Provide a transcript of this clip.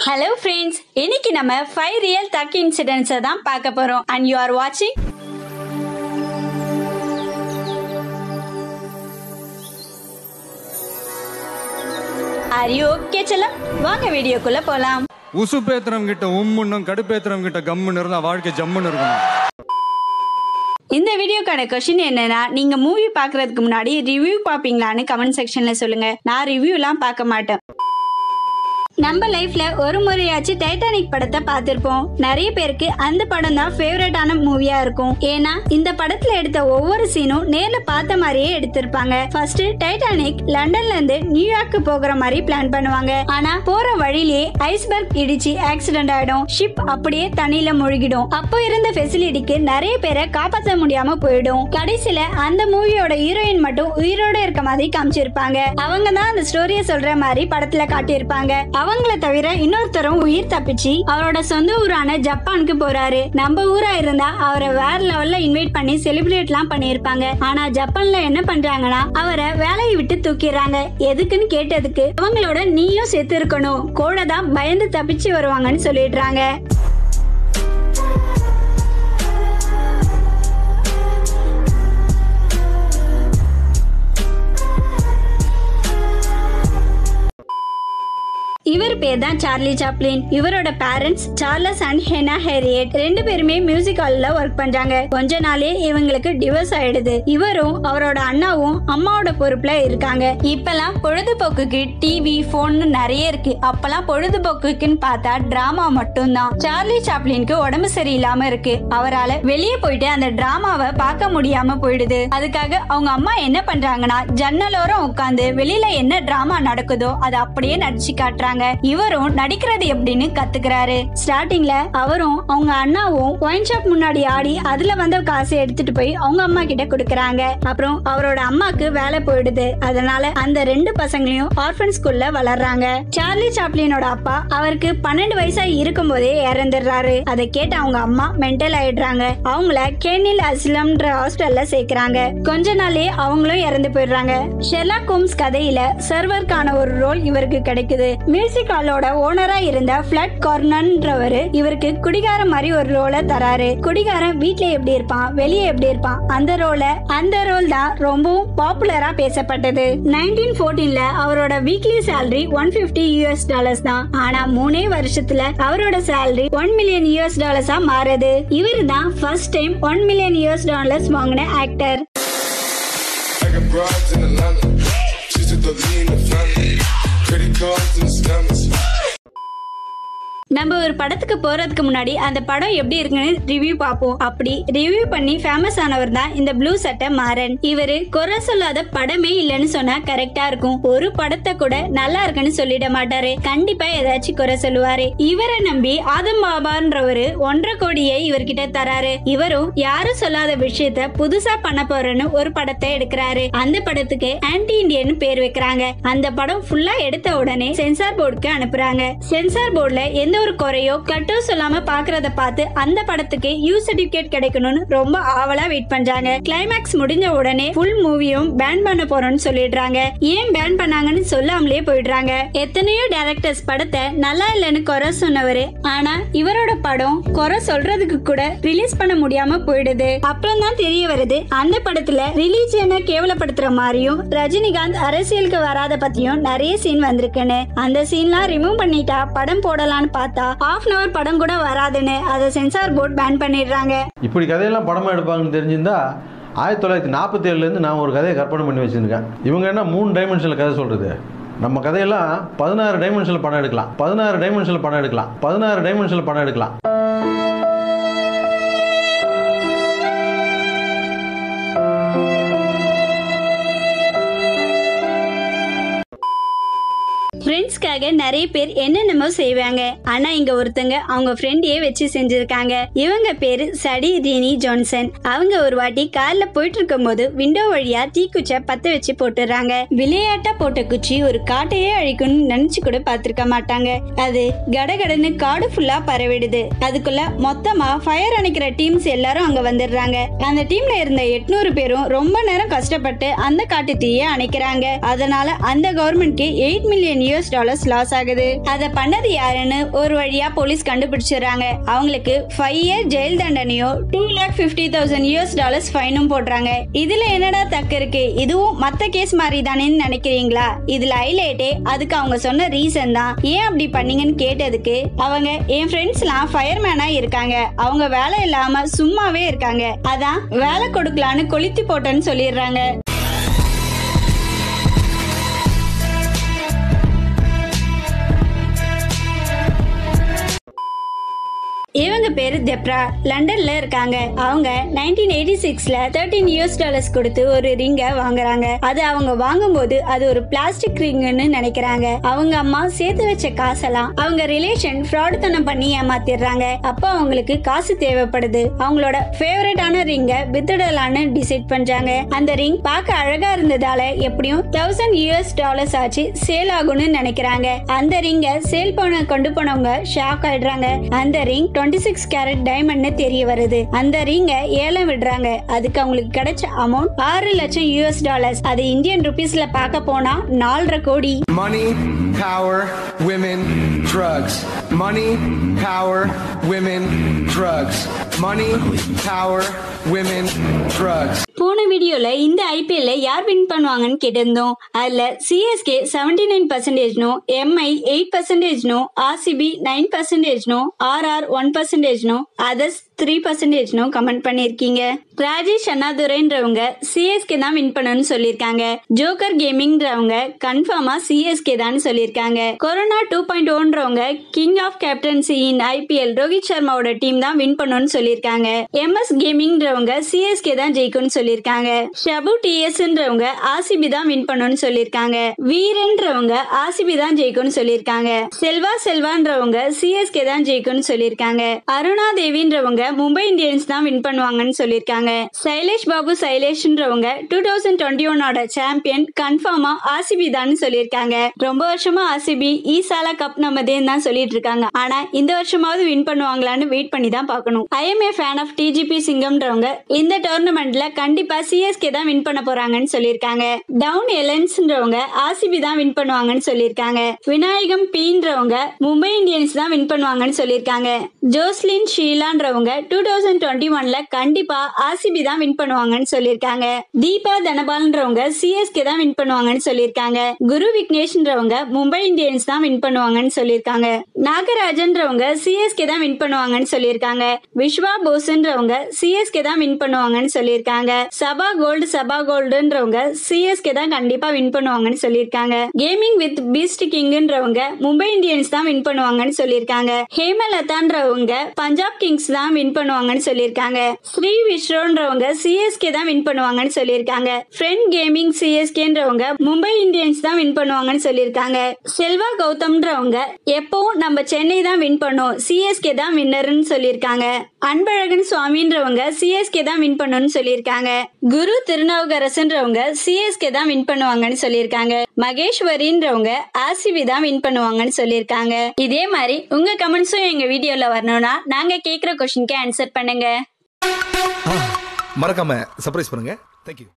Hello friends இன்னைக்கு நம்ம five real தக் இன்சிடென்ட்ஸை தான் பார்க்க போறோம் அண்ட் யூ ஆர் வாட்சிங் ஆர் யூ ஓகே செல்லம் வாங்க வீடியோக்குள்ள போலாம் உசுப்பேத்துறவங்க கிட்ட உம்முன்னும் கடுப்பேத்துறவங்க கிட்ட கம்முன்னு இருந்தா வாழ்க்கை ஜம்முன்னு இருக்கணும் இந்த வீடியோக்கான கொஷின் என்னன்னா நீங்க மூவி பார்க்கறதுக்கு முன்னாடி ரிவ்யூ பார்ப்பீங்களான்னு கமெண்ட் செக்ஷன்ல சொல்லுங்க நான் ரிவ்யூலாம் பார்க்க மாட்டேன் நம்ம லைஃப்ல ஒரு முறையாச்சும் டைட்டானிக் படத்தை பார்த்திருப்போம் நிறைய பேருக்கு அந்த படம் தான் ஃபேவரட்டான மூவியா இருக்கும் ஏன்னா இந்த படத்துல எடுத்த ஒவ்வொரு சீனும் நேர்ல பார்த்த மாதிரியே எடுத்திருப்பாங்க ஃபர்ஸ்ட் டைட்டானிக் லண்டன்ல இருந்து நியூயார்க்கு போகிற மாதிரி பிளான் பண்ணுவாங்க ஆனா போற வழியிலேயே ஐஸ்பர்க் இடிச்சு ஆக்சிடென்ட் ஆயிடும் ஷிப் அப்படியே தண்ணியில முழுகிடும் அப்போ இருந்த ஃபெசிலிட்டிக்கு நிறைய பேரை காப்பாற்ற முடியாம போயிடும் கடைசியில அந்த மூவியோட ஹீரோயின் மட்டும் உயிரோட இருக்க மாதிரி காமிச்சிருப்பாங்க அவங்க தான் அந்த ஸ்டோரியை சொல்ற மாதிரி படத்துல காட்டியிருப்பாங்க அவங்கள தவிர இன்னொருத்தரும் உயிர் தப்பிச்சு அவரோட சொந்த ஊரான ஜப்பானுக்கு போறாரு நம்ம ஊரா இருந்தா அவரை வேற லெவல்ல இன்வைட் பண்ணி செலிப்ரேட்லாம் பண்ணியிருப்பாங்க ஆனா ஜப்பான்ல என்ன பண்றாங்கன்னா அவரை வேலையை விட்டு தூக்கிடுறாங்க எதுக்குன்னு கேட்டதுக்கு அவங்களோட நீயும் செத்து இருக்கணும் கோழை தான் பயந்து தப்பிச்சு வருவாங்கன்னு சொல்லிடுறாங்க இவர் பேர் தான் சார்லி சாப்ளின் இவரோட parents Charles and Hannah Harriet ரெண்டு பேருமே மியூசிக் ஹால்ல ஒர்க் பண்றாங்க கொஞ்ச நாளே இவங்களுக்கு டிவோர்ஸ் ஆயிடுது இவரும் அவரோட அண்ணாவும் அம்மாவோட பொறுப்புல இருக்காங்க இப்பெல்லாம் பொழுதுபோக்குக்கு டிவி போன்னு நிறைய இருக்கு அப்பெல்லாம் பொழுதுபோக்குக்குன்னு பார்த்தா டிராமா மட்டும்தான் சார்லி சாப்ளினுக்கு உடம்பு சரியில்லாம இருக்கு அவரால வெளியே போயிட்டு அந்த டிராமாவை பார்க்க முடியாம போயிடுது அதுக்காக அவங்க அம்மா என்ன பண்றாங்கன்னா ஜன்னலோரம் உட்காந்து வெளியில என்ன டிராமா நடக்குதோ அதை அப்படியே நடிச்சு காட்டுறாங்க இவரும் நடிக்கிறது எப்படின்னு கத்துக்கிறாரு ஸ்டார்டிங்ல அவரும் அவங்க அண்ணாவும் ஒயின் ஷாப் முன்னாடி ஆடி அதுல வந்த காசை எடுத்துட்டு போய் அவங்க அம்மா கிட்ட கொடுக்கறாங்க அப்புறம் அவரோட அம்மாக்கு வேலை போயிடுது அதனால அந்த ரெண்டு பசங்களையும் ஆர்ஃபன் ஸ்கூல்ல வளர்றாங்க சார்லி சாப்ளினோட அப்பா அவருக்கு பன்னெண்டு வயசா இருக்கும் போதே இறந்துடுறாரு அதை கேட்டு அவங்க அம்மா மென்டல் ஆயிடுறாங்க அவங்கள கேனில் அஸ்லம்ன்ற ஹாஸ்டல்ல சேர்க்கறாங்க கொஞ்ச நாளே அவங்களும் இறந்து போயிடுறாங்க ஷெர்லாக் ஹோம்ஸ் கதையில சர்வருக்கான ஒரு ரோல் இவருக்கு கிடைக்குது மியூசிக் ஹாலோட ஓனரா இருந்த பிளட் கார்னன்றவரு இவருக்கு குடிகாரன் மாதிரி ஒரு ரோலை தராரு குடிகாரன் வீட்ல எப்படி இருப்பான் வெளியே எப்படி இருப்பான் அந்த ரோல அந்த ரோல் தான் ரொம்பவும் பாப்புலரா பேசப்பட்டது நைன்டீன் ஃபோர்டீன்ல அவரோட weekly salary one fifty US dollars தான் ஆனா மூணே வருஷத்துல அவரோட சேலரி ஒன் மில்லியன் யூஎஸ் டாலர்ஸா மாறுது இவர் தான் first time one million US dollars வாங்கின actor I got broads in Atlanta. She's a the lean the family. Credit cards and scammers. நம்ம ஒரு படத்துக்கு போறதுக்கு முன்னாடி அந்த படம் எப்படி இருக்குன்னு ரிவ்யூ பார்ப்போம் அப்படி ரிவ்யூ பண்ணி ஃபேமஸ் ஆனவர் தான் இந்த ப்ளூ சட்டை மாறன் இவரு குறை சொல்லாத படமே இல்லைன்னு சொன்னா கரெக்டா இருக்கும் ஒரு படத்தை கூட நல்லா இருக்குன்னு சொல்லிட மாட்டாரு கண்டிப்பா ஏதாச்சும் குறை சொல்லுவாரு இவரை நம்பி ஆதம் பாபான்றவரு ஒன்றரை கோடியை இவர்கிட்ட தராரு இவரும் யாரும் சொல்லாத விஷயத்த புதுசா பண்ண போறேன்னு ஒரு படத்தை எடுக்கிறாரு அந்த படத்துக்கு ஆன்டி இந்தியன் பேர் வைக்கிறாங்க அந்த படம் ஃபுல்லா எடுத்த உடனே சென்சார் போர்டுக்கு அனுப்புறாங்க சென்சார் போர்டுல எந்த ஒரு குறையோ கட்டோ சொல்லாம பாக்குறத பார்த்து அந்த படத்துக்கு யூ சர்டிபிகேட் கிடைக்கணும்னு ரொம்ப ஆவலா வெயிட் பண்றாங்க கிளைமேக்ஸ் முடிஞ்ச உடனே ஃபுல் மூவியும் பேன் பண்ண போறோம்னு சொல்லிடுறாங்க ஏன் பேன் பண்ணாங்கன்னு சொல்லாமலே போயிடுறாங்க எத்தனையோ டேரக்டர்ஸ் படத்தை நல்லா இல்லைன்னு குறை சொன்னவரு ஆனா இவரோட படம் குறை சொல்றதுக்கு கூட ரிலீஸ் பண்ண முடியாம போயிடுது அப்புறம் தான் தெரிய வருது அந்த படத்துல ரிலீஜியனை கேவலப்படுத்துற மாதிரியும் ரஜினிகாந்த் அரசியலுக்கு வராத பத்தியும் நிறைய சீன் வந்திருக்குன்னு அந்த சீன்லாம் ரிமூவ் பண்ணிட்டா படம் போடலான்னு பார்த்தா ஹாஃப் அன் அவர் படம் கூட வராதுன்னு அதை சென்சார் போர்ட் பேன் பண்ணிடுறாங்க இப்படி கதையெல்லாம் படமாக எடுப்பாங்கன்னு தெரிஞ்சிருந்தா ஆயிரத்தி தொள்ளாயிரத்தி நாற்பத்தி ஏழுலேருந்து நான் ஒரு கதையை கற்பனை பண்ணி வச்சுருக்கேன் இவங்க என்ன மூணு டைமென்ஷனில் கதை சொல்கிறது நம்ம கதையெல்லாம் பதினாறு டைமென்ஷனில் படம் எடுக்கலாம் பதினாறு டைமென்ஷனில் படம் எடுக்கலாம் பதினாறு டைமென்ஷனில் படம் எடுக்கலாம் ஃப்ரெண்ட்ஸ்க்காக நிறைய பேர் என்னென்னமோ செய்வாங்க ஆனா இங்க ஒருத்தங்க அவங்க ஃப்ரெண்டையே வச்சு செஞ்சிருக்காங்க இவங்க பேரு சடி ரீனி ஜான்சன் அவங்க ஒரு வாட்டி கார்ல போயிட்டு இருக்கும்போது விண்டோ வழியா தீக்குச்சை பத்த வச்சு போட்டுறாங்க விளையாட்டா போட்ட குச்சி ஒரு காட்டையே அழிக்கணும்னு நினைச்சு கூட பார்த்திருக்க மாட்டாங்க அது கடகடன்னு காடு ஃபுல்லா பரவிடுது அதுக்குள்ள மொத்தமா ஃபயர் அணைக்கிற டீம்ஸ் எல்லாரும் அங்க வந்துடுறாங்க அந்த டீம்ல இருந்த எட்நூறு பேரும் ரொம்ப நேரம் கஷ்டப்பட்டு அந்த காட்டு தீயை அணைக்கிறாங்க அதனால அந்த கவர்மெண்ட்க்கு eight million US dollars dollars loss ஆகுது அதை பண்ணது யாருன்னு ஒரு வழியா போலீஸ் கண்டுபிடிச்சிடுறாங்க அவங்களுக்கு ஃபைவ் இயர் ஜெயில் தண்டனையோ two lakh fifty thousand US dollars ஃபைனும் போடுறாங்க இதுல என்னடா தக்கு இருக்கு இதுவும் மத்த கேஸ் மாதிரி தானேன்னு நினைக்கிறீங்களா இதுல ஹைலைட்டே அதுக்கு அவங்க சொன்ன ரீசன் தான் ஏன் அப்படி பண்ணீங்கன்னு கேட்டதுக்கு அவங்க என் ஃப்ரெண்ட்ஸ்லாம் ஃபயர்மேனா இருக்காங்க அவங்க வேலை இல்லாம சும்மாவே இருக்காங்க அதான் வேலை கொடுக்கலான்னு கொளுத்தி போட்டேன்னு சொல்லிடுறாங்க இவங்க பேரு தெப்ரா லண்டன்ல இருக்காங்க அவங்க நைன்டீன் எயிட்டி சிக்ஸ்ல தேர்ட்டீன் யூஎஸ் டாலர்ஸ் கொடுத்து ஒரு ரிங்க வாங்குறாங்க அது அவங்க வாங்கும்போது அது ஒரு பிளாஸ்டிக் ரிங்னு நினைக்கிறாங்க அவங்க அம்மா சேர்த்து வச்ச காசெல்லாம் அவங்க ரிலேஷன் ஃப்ராட் தனம் பண்ணி ஏமாத்திடுறாங்க அப்போ அவங்களுக்கு காசு தேவைப்படுது அவங்களோட ஃபேவரட்டான ரிங்க வித்துடலான்னு டிசைட் பண்றாங்க அந்த ரிங் பார்க்க அழகா இருந்ததால எப்படியும் தௌசண்ட் யூஎஸ் டாலர்ஸ் ஆச்சு சேல் ஆகும்னு நினைக்கிறாங்க அந்த ரிங்க சேல் பண்ண கொண்டு போனவங்க ஷாக் ஆயிடுறாங்க அந்த ரிங் டுவெண்ட்டி சிக்ஸ் கேரட் டைமண்ட்னு தெரிய வருது அந்த ரிங்க ஏலம் விடுறாங்க அதுக்கு அவங்களுக்கு கிடைச்ச அமௌண்ட் ஆறு லட்சம் யூஎஸ் டாலர்ஸ் அது இந்தியன் ருபீஸ்ல பார்க்க போனா நாலரை கோடி Money, power, women, drugs. Money, power, women, drugs. Money, power, women, drugs. போன வீடியோல இந்த ஐபிஎல்ல யார் வின் பண்ணுவாங்கன்னு கேட்டிருந்தோம் அதுல சிஎஸ்கே செவன்டி நைன் பர்சன்டேஜ்னும் எம்ஐ எயிட் பர்சன்டேஜ்னும் ஆர்சிபி நைன் பர்சன்டேஜ்னும் ஆர்ஆர் ஒன் பர்சன்டேஜ்னும் அதர்ஸ் த்ரீ பர்சன்டேஜ்னும் கமெண்ட் பண்ணிருக்கீங்க ராஜேஷ் அண்ணாதுரைன்றவங்க சிஎஸ்கே தான் வின் பண்ணணும்னு சொல்லியிருக்காங்க ஜோக்கர் கேமிங்ன்றவங்க கன்ஃபார்மா சிஎஸ்கே தான் சொல்லியிருக்காங்க கொரோனா டூ பாயிண்ட் ஓன்றவங்க king of captaincy in IPL Rohit சர்மாவோட டீம் தான் வின் பண்ணணும்னு சொல்லியிருக்காங்க எம்எஸ் கேமிங்ன்றவங்க சிஎஸ்கே தான் ஜெயிக்கும்னு சொல்லியிருக்காங்க ஷபு டிஎஸ்ன்றவங்க ஆர்சிபி தான் வின் பண்ணணும்னு சொல்லியிருக்காங்க வீரன்றவங்க ஆர்சிபி தான் ஜெயிக்கும்னு சொல்லியிருக்காங்க செல்வா செல்வான்றவங்க சிஎஸ்கே தான் ஜெயிக்கும்னு சொல்லியிருக்காங்க அருணா தேவின்றவங்க மும்பை இந்தியன்ஸ் தான் வின் பண்ணுவாங்கன்னு சொல்லியிருக்காங்க சைலேஷ் பாபு சைலேஷ்ன்றவங்க டூ தௌசண்ட் டுவெண்ட்டி ஒன்னோட சாம்பியன் கன்ஃபார்மா ஆர்சிபி தான் சொல்லியிருக்காங்க ரொம்ப வருஷமா ஆர்சிபி ஈசாலா கப் நம்மதேன்னு தான் சொல்லிட்டு இருக்காங்க ஆனா இந்த வருஷமாவது வின் பண்ணுவாங்களான்னு வெயிட் பண்ணி தான் பார்க்கணும் I am a fan of DGP சிங்கம்ன்றவங்க இந்த டோர்னமெண்ட்ல கண்டிப்பா சிஎஸ்கே தான் வின் பண்ண போறாங்கன்னு சொல்லியிருக்காங்க டவுன் எலன்ஸ்ன்றவங்க ஆர்சிபி தான் வின் பண்ணுவாங்கன்னு சொல்லியிருக்காங்க விநாயகம் பீன்றவங்க மும்பை இந்தியன்ஸ் தான் வின் பண்ணுவாங்கன்னு சொல்லியிருக்காங்க ஜோஸ்லின் ஷீலான்றவங்க டூ தௌசண்ட் டுவெண்ட்டி ஒன்ல கண்டிப்பா ஆர்சிபி தான் வின் பண்ணுவாங்கன்னு சொல்லியிருக்காங்க தீபா தனபால்ன்றவங்க சிஎஸ்கே தான் வின் பண்ணுவாங்கன்னு சொல்லியிருக்காங்க குரு விக்னேஷ்ன்றவங்க மும்பை இந்தியன்ஸ் தான் வின் பண்ணுவாங்கன்னு சொல்லியிருக்காங்க நாகராஜன்றவங்க சிஎஸ்கே தான் வின் பண்ணுவாங்கன்னு சொல்லியிருக்காங்க விஸ்வா போஸ்ன்றவங்க சிஎஸ்கே தான் வின் பண்ணுவாங்கன்னு சொல்லியிருக்காங்க சபா கோல்டு சபா கோல்டுன்றவங்க சிஎஸ்கே தான் கண்டிப்பா வின் பண்ணுவாங்கன்னு சொல்லியிருக்காங்க கேமிங் வித் பீஸ்ட் கிங்ன்றவங்க மும்பை இந்தியன்ஸ் தான் வின் பண்ணுவாங்கன்னு சொல்லியிருக்காங்க ஹேமலதான்றவங்க பஞ்சாப் கிங்ஸ் தான் வின் பண்ணுவாங்கன்னு சொல்லியிருக்காங்க ஸ்ரீ விஸ்ரோன்றவங்க சிஎஸ்கே தான் வின் பண்ணுவாங்கன்னு சொல்லியிருக்காங்க ஃப்ரெண்ட் கேமிங் சிஎஸ்கேன்றவங்க மும்பை இந்தியன்ஸ் தான் வின் பண்ணுவாங்கன்னு சொல்லியிருக்காங்க செல்வா கௌதம்ன்றவங்க எப்பவும் நம்ம சென்னை தான் வின் பண்ணும் சிஎஸ்கே தான் வின்னர்னு சொல்லியிருக்காங்க அன்பழகன் சுவாமின்றவங்க சிஎஸ்கே தான் வின் பண்ணணும்னு சொல்லியிருக்காங்க குரு திருநாவுக்கரசுன்றவங்க சிஎஸ்கே தான் வின் பண்ணுவாங்கன்னு சொல்லியிருக்காங்க மகேஸ்வரின்றவங்க ஆர்சிபி தான் வின் பண்ணுவாங்கன்னு சொல்லியிருக்காங்க இதே மாதிரி உங்க கமெண்ட்ஸும் எங்க வீடியோல வரணும்னா நாங்க கேக்குற கொஸ்டின்க்கு ஆன்சர் பண்ணுங்க மறக்காம சர்ப்ரைஸ் பண்ணுங்க தேங்க்யூ